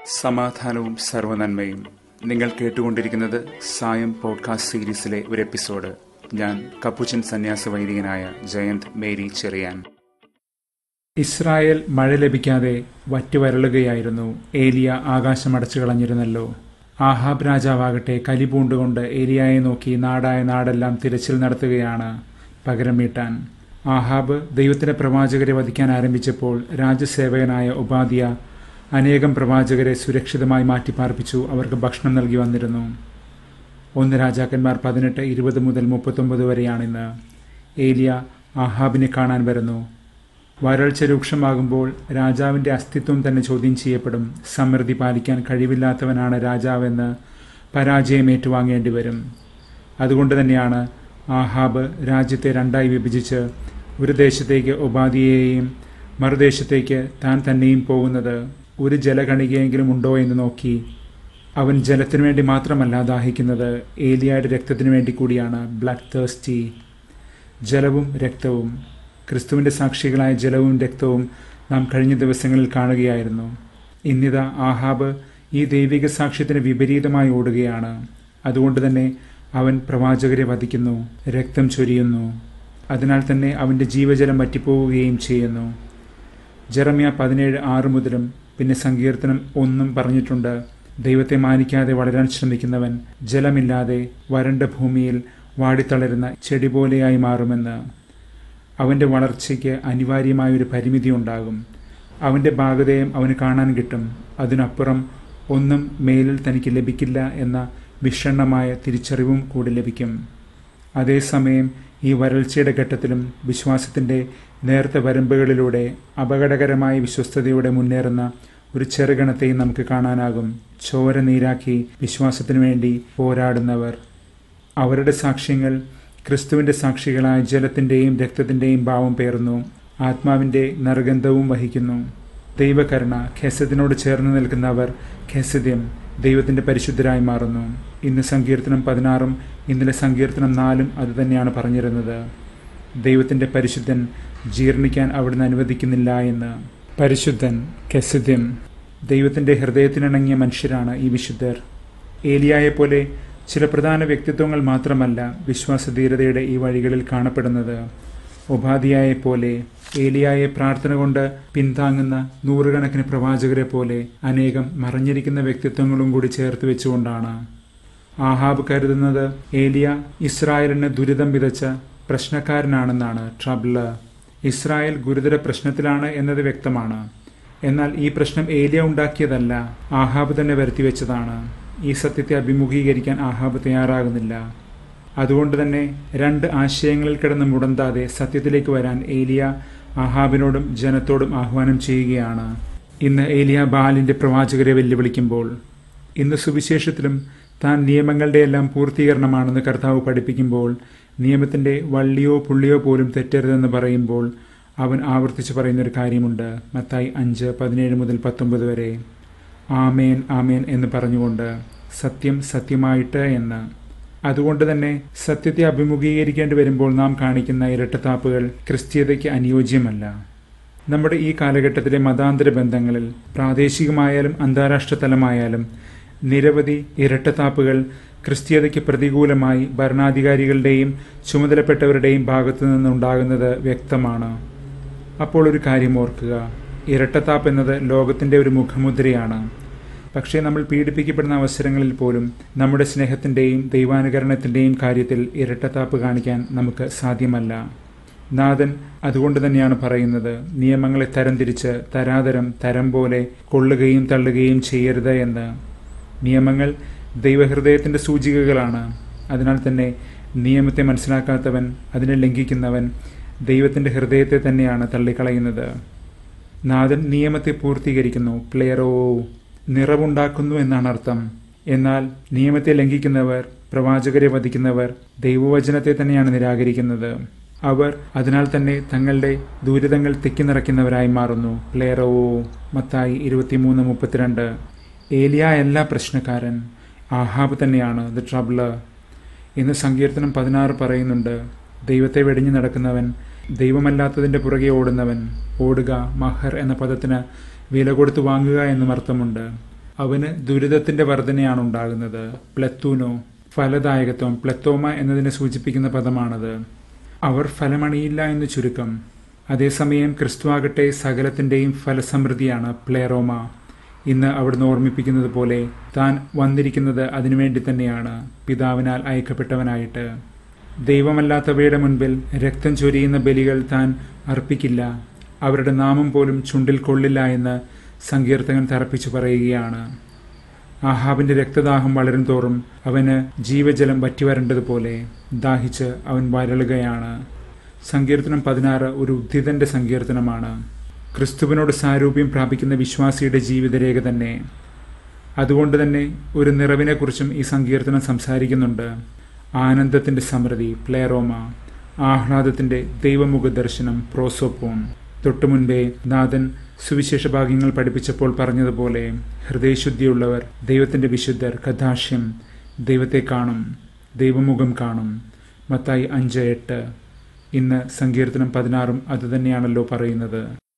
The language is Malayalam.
സമാധാനവും സർവനന്മയും നിങ്ങൾ കേട്ടുകൊണ്ടിരിക്കുന്നത് സായം പോഡ്കാസ്റ്റ് സീരീസിലെ ഒരു എപ്പിസോഡ് ഞാൻ കപ്പുച്ചൻ സന്യാസ വൈദികനായ ജയന്ത് മേരി ചെറിയാൻ ഇസ്രായേൽ മഴ ലഭിക്കാതെ വറ്റുവരളുകയായിരുന്നു ഏലിയ ആകാശമടച്ചു കളഞ്ഞിരുന്നല്ലോ ആഹാബ് രാജാവാകട്ടെ കലിപൂണ്ടുകൊണ്ട് ഏലിയായെ നോക്കി നാടായ നാടെല്ലാം തിരച്ചിൽ നടത്തുകയാണ് പകരം വീട്ടാൻ ആഹാബ് ദൈവത്തിന്റെ പ്രവാചകരെ വധിക്കാൻ ആരംഭിച്ചപ്പോൾ രാജ്യസേവകനായ ഉപാധ്യ അനേകം പ്രവാചകരെ സുരക്ഷിതമായി മാറ്റിപ്പാർപ്പിച്ചു അവർക്ക് ഭക്ഷണം നൽകി വന്നിരുന്നു ഒന്ന് രാജാക്കന്മാർ പതിനെട്ട് ഇരുപത് മുതൽ മുപ്പത്തൊമ്പത് വരെയാണിന്ന് ഏലിയ ആഹാബിനെ കാണാൻ വരുന്നു വരൾച്ച രൂക്ഷമാകുമ്പോൾ രാജാവിന്റെ അസ്തിത്വം തന്നെ ചോദ്യം ചെയ്യപ്പെടും സമൃദ്ധി പാലിക്കാൻ കഴിവില്ലാത്തവനാണ് രാജാവെന്ന് പരാജയം ഏറ്റുവാങ്ങേണ്ടി വരും അതുകൊണ്ട് തന്നെയാണ് ആഹാബ് രാജ്യത്തെ രണ്ടായി വിഭജിച്ച് ഒരു ദേശത്തേക്ക് ഉപാധിയെയും മറുദേശത്തേക്ക് താൻ തന്നെയും പോകുന്നത് ഒരു ജലകണികയെങ്കിലും ഉണ്ടോ എന്ന് നോക്കി അവൻ ജലത്തിനു വേണ്ടി മാത്രമല്ല ദാഹിക്കുന്നത് ഏലിയായുടെ രക്തത്തിനു വേണ്ടി കൂടിയാണ് ബ്ലഡ് തേഴ്സ്റ്റി ജലവും രക്തവും ക്രിസ്തുവിന്റെ സാക്ഷികളായ ജലവും രക്തവും നാം കഴിഞ്ഞ ദിവസങ്ങളിൽ കാണുകയായിരുന്നു ഇന്നിത ആഹാബ് ഈ ദൈവിക സാക്ഷ്യത്തിന് വിപരീതമായി ഓടുകയാണ് അതുകൊണ്ട് തന്നെ അവൻ പ്രവാചകരെ വധിക്കുന്നു രക്തം ചൊരിയുന്നു അതിനാൽ തന്നെ അവന്റെ ജീവജലം വറ്റിപ്പോവുകയും ചെയ്യുന്നു ജെറമ്യ പതിനേഴ് ആറ് മുതലും പിന്നെ സങ്കീർത്തനം ഒന്നും പറഞ്ഞിട്ടുണ്ട് ദൈവത്തെ മാനിക്കാതെ വളരാൻ ശ്രമിക്കുന്നവൻ ജലമില്ലാതെ വരണ്ട ഭൂമിയിൽ വാടിത്തളരുന്ന ചെടി പോലെയായി മാറുമെന്ന് അവന്റെ വളർച്ചയ്ക്ക് അനിവാര്യമായ ഒരു പരിമിതി ഉണ്ടാകും അവന്റെ ഭാഗതയും അവന് കാണാൻ കിട്ടും അതിനപ്പുറം ഒന്നും മേലിൽ തനിക്ക് ലഭിക്കില്ല എന്ന വിഷണ്ണമായ തിരിച്ചറിവും കൂടി ലഭിക്കും അതേസമയം ഈ വരൾച്ചയുടെ ഘട്ടത്തിലും വിശ്വാസത്തിന്റെ നേർത്ത വരമ്പുകളിലൂടെ അപകടകരമായ വിശ്വസ്തയോടെ മുന്നേറുന്ന ഒരു ചെറുഗണത്തെയും നമുക്ക് കാണാനാകും ചോര നീരാക്കി വിശ്വാസത്തിനു വേണ്ടി പോരാടുന്നവർ അവരുടെ സാക്ഷ്യങ്ങൾ ക്രിസ്തുവിന്റെ സാക്ഷികളായ ജലത്തിന്റെയും രക്തത്തിന്റെയും ഭാവം പേർന്നു ആത്മാവിന്റെ നറുഗന്ധവും വഹിക്കുന്നു ദൈവകരുണ ഖെസദിനോട് ചേർന്ന് നിൽക്കുന്നവർ ഖെസദ്യം ദൈവത്തിന്റെ പരിശുദ്ധരായി മാറുന്നു ഇന്ന് സങ്കീർത്തനം പതിനാറും ഇന്നലെ സങ്കീർത്തനം നാലും അതുതന്നെയാണ് പറഞ്ഞിരുന്നത് ദൈവത്തിന്റെ പരിശുദ്ധൻ ജീർണിക്കാൻ അവിടുന്ന് അനുവദിക്കുന്നില്ല എന്ന് പരിശുദ്ധൻ കെസിദ്യം ദൈവത്തിന്റെ ഹൃദയത്തിനിണങ്ങിയ മനുഷ്യരാണ് ഈ വിശുദ്ധർ ഏലിയായെ പോലെ ചില പ്രധാന വ്യക്തിത്വങ്ങൾ മാത്രമല്ല വിശ്വാസധീരതയുടെ ഈ വഴികളിൽ കാണപ്പെടുന്നത് ഉപാധിയായെ പോലെ ഏലിയായെ പ്രാർത്ഥന കൊണ്ട് പിന്താങ്ങുന്ന നൂറുകണക്കിന് പ്രവാചകരെ പോലെ അനേകം മറഞ്ഞിരിക്കുന്ന വ്യക്തിത്വങ്ങളും കൂടി ചേർത്ത് വെച്ചുകൊണ്ടാണ് ആഹാബ് കരുതുന്നത് ഏലിയ ഇസ്രായേലിന് ദുരിതം വിതച്ച പ്രശ്നക്കാരനാണെന്നാണ് ട്രബിള് ഇസ്രായേൽ ഗുരുതര പ്രശ്നത്തിലാണ് എന്നത് വ്യക്തമാണ് എന്നാൽ ഈ പ്രശ്നം ഏലിയ ഉണ്ടാക്കിയതല്ല ആഹാബ് തന്നെ വരുത്തിവെച്ചതാണ് ഈ സത്യത്തെ അഭിമുഖീകരിക്കാൻ ആഹാബ് തയ്യാറാകുന്നില്ല അതുകൊണ്ട് തന്നെ രണ്ട് ആശയങ്ങളിൽ കിടന്ന് മുടന്താതെ സത്യത്തിലേക്ക് വരാൻ ഏലിയ ആഹാബിനോടും ജനത്തോടും ആഹ്വാനം ചെയ്യുകയാണ് ഇന്ന് ഏലിയ ബാലിന്റെ പ്രവാചകരെ വെല്ലുവിളിക്കുമ്പോൾ ഇന്ന് സുവിശേഷത്തിലും താൻ നിയമങ്ങളുടെ എല്ലാം പൂർത്തീകരണമാണെന്ന് കർത്താവ് പഠിപ്പിക്കുമ്പോൾ നിയമത്തിന്റെ വള്ളിയോ പുള്ളിയോ പോലും തെറ്റരുതെന്ന് പറയുമ്പോൾ അവൻ ആവർത്തിച്ച് പറയുന്നൊരു കാര്യമുണ്ട് മത്തായി അഞ്ച് പതിനേഴ് മുതൽ പത്തൊമ്പത് വരെ ആമേൻ ആമേൻ എന്ന് പറഞ്ഞുകൊണ്ട് സത്യം സത്യമായിട്ട് എന്ന് അതുകൊണ്ട് തന്നെ സത്യത്തെ അഭിമുഖീകരിക്കേണ്ടി വരുമ്പോൾ നാം കാണിക്കുന്ന ഇരട്ടത്താപ്പുകൾ ക്രിസ്തീയതയ്ക്ക് അനുയോജ്യമല്ല നമ്മുടെ ഈ കാലഘട്ടത്തിലെ മതാന്തര ബന്ധങ്ങളിൽ പ്രാദേശികമായാലും അന്താരാഷ്ട്ര തലമായാലും നിരവധി ഇരട്ടത്താപ്പുകൾ ക്രിസ്തീയതയ്ക്ക് പ്രതികൂലമായി ഭരണാധികാരികളുടെയും ചുമതലപ്പെട്ടവരുടെയും ഭാഗത്തു നിന്നുണ്ടാകുന്നത് വ്യക്തമാണ് അപ്പോൾ ഒരു കാര്യം ഓർക്കുക ഇരട്ടത്താപ്പ് എന്നത് ലോകത്തിന്റെ ഒരു മുഖമുദ്രയാണ് പക്ഷേ നമ്മൾ പീഡിപ്പിക്കപ്പെടുന്ന അവസരങ്ങളിൽ പോലും നമ്മുടെ സ്നേഹത്തിന്റെയും ദൈവാനുകരണത്തിന്റെയും കാര്യത്തിൽ ഇരട്ടത്താപ്പ് കാണിക്കാൻ നമുക്ക് സാധ്യമല്ല നാഥൻ അതുകൊണ്ട് തന്നെയാണ് പറയുന്നത് നിയമങ്ങളെ തരംതിരിച്ച് തരാതരം തരം പോലെ കൊള്ളുകയും തള്ളുകയും ചെയ്യരുത് എന്ന് നിയമങ്ങൾ ദൈവഹൃദയത്തിന്റെ സൂചികകളാണ് അതിനാൽ തന്നെ നിയമത്തെ മനസ്സിലാക്കാത്തവൻ അതിനെ ലംഘിക്കുന്നവൻ ദൈവത്തിന്റെ ഹൃദയത്തെ തന്നെയാണ് തള്ളിക്കളയുന്നത് നാഥൻ നിയമത്തെ പൂർത്തീകരിക്കുന്നു പ്ലെയറോ നിറവുണ്ടാക്കുന്നു എന്നാണ് അർത്ഥം എന്നാൽ നിയമത്തെ ലംഘിക്കുന്നവർ പ്രവാചകരെ വധിക്കുന്നവർ ദൈവവചനത്തെ തന്നെയാണ് നിരാകരിക്കുന്നത് അവർ അതിനാൽ തന്നെ തങ്ങളുടെ ദുരിതങ്ങൾ തിക്കി നിറയ്ക്കുന്നവരായി മാറുന്നു പ്ലെയറോ മത്തായി ഇരുപത്തിമൂന്ന് മുപ്പത്തിരണ്ട് ഏലിയ അല്ല പ്രശ്നക്കാരൻ ആഹാബ് തന്നെയാണ് ദ ട്രബിള് ഇന്ന് സങ്കീർത്തനം പതിനാറ് പറയുന്നുണ്ട് ദൈവത്തെ വെടിഞ്ഞു നടക്കുന്നവൻ ദൈവമല്ലാത്തതിന്റെ പുറകെ ഓടുന്നവൻ ഓടുക മഹർ എന്ന പദത്തിന് വില കൊടുത്ത് വാങ്ങുക എന്നും അർത്ഥമുണ്ട് അവന് ദുരിതത്തിന്റെ വർധനയാണ് ഉണ്ടാകുന്നത് പ്ലത്തൂനോ ഫലദായകത്വം പ്ലത്തോമ എന്നതിനെ സൂചിപ്പിക്കുന്ന പദമാണത് അവർ ഫലമണിയില്ല എന്ന് ചുരുക്കം അതേസമയം ക്രിസ്തുവാകട്ടെ സകലത്തിന്റെയും ഫലസമൃദ്ധിയാണ് പ്ലേറോമ ഇന്ന് അവിടുന്ന് ഓർമ്മിപ്പിക്കുന്നത് പോലെ താൻ വന്നിരിക്കുന്നത് അതിനുവേണ്ടി തന്നെയാണ് പിതാവിനാൽ അയക്കപ്പെട്ടവനായിട്ട് ദൈവമല്ലാത്തവയുടെ മുൻപിൽ രക്തം ചൊരിയുന്ന ബലികൾ താൻ അർപ്പിക്കില്ല അവരുടെ നാമം പോലും ചുണ്ടിൽ കൊള്ളില്ല എന്ന് സങ്കീർത്തകൻ തറപ്പിച്ചു പറയുകയാണ് ആഹാബിന്റെ രക്തദാഹം വളരും തോറും അവന് ജീവജലം വറ്റിവരേണ്ടതുപോലെ ദാഹിച്ച് അവൻ വരളുകയാണ് സങ്കീർത്തനം പതിനാറ് ഒരു ഉദ്ധിതന്റെ സങ്കീർത്തനമാണ് ക്രിസ്തുവിനോട് സാരൂപ്യം പ്രാപിക്കുന്ന വിശ്വാസിയുടെ ജീവിതരേഖ തന്നെ അതുകൊണ്ട് തന്നെ ഒരു നിറവിനെക്കുറിച്ചും ഈ സങ്കീർത്തനം സംസാരിക്കുന്നുണ്ട് ആനന്ദത്തിന്റെ സമൃദ്ധി പ്ലേറോമ ആഹ്ലാദത്തിന്റെ ദൈവമുഖ ദർശനം പ്രോസോപ്പോൺ തൊട്ടുമുൻപേ നാഥൻ സുവിശേഷ ഭാഗ്യങ്ങൾ പഠിപ്പിച്ചപ്പോൾ പറഞ്ഞതുപോലെ ഹൃദയശുദ്ധിയുള്ളവർ ദൈവത്തിന്റെ വിശുദ്ധർ കഥാശ്യം ദൈവത്തെ കാണും ദൈവമുഖം കാണും മത്തായി അഞ്ച് എട്ട് ഇന്ന് സങ്കീർത്തനം പതിനാറും അതുതന്നെയാണല്ലോ പറയുന്നത്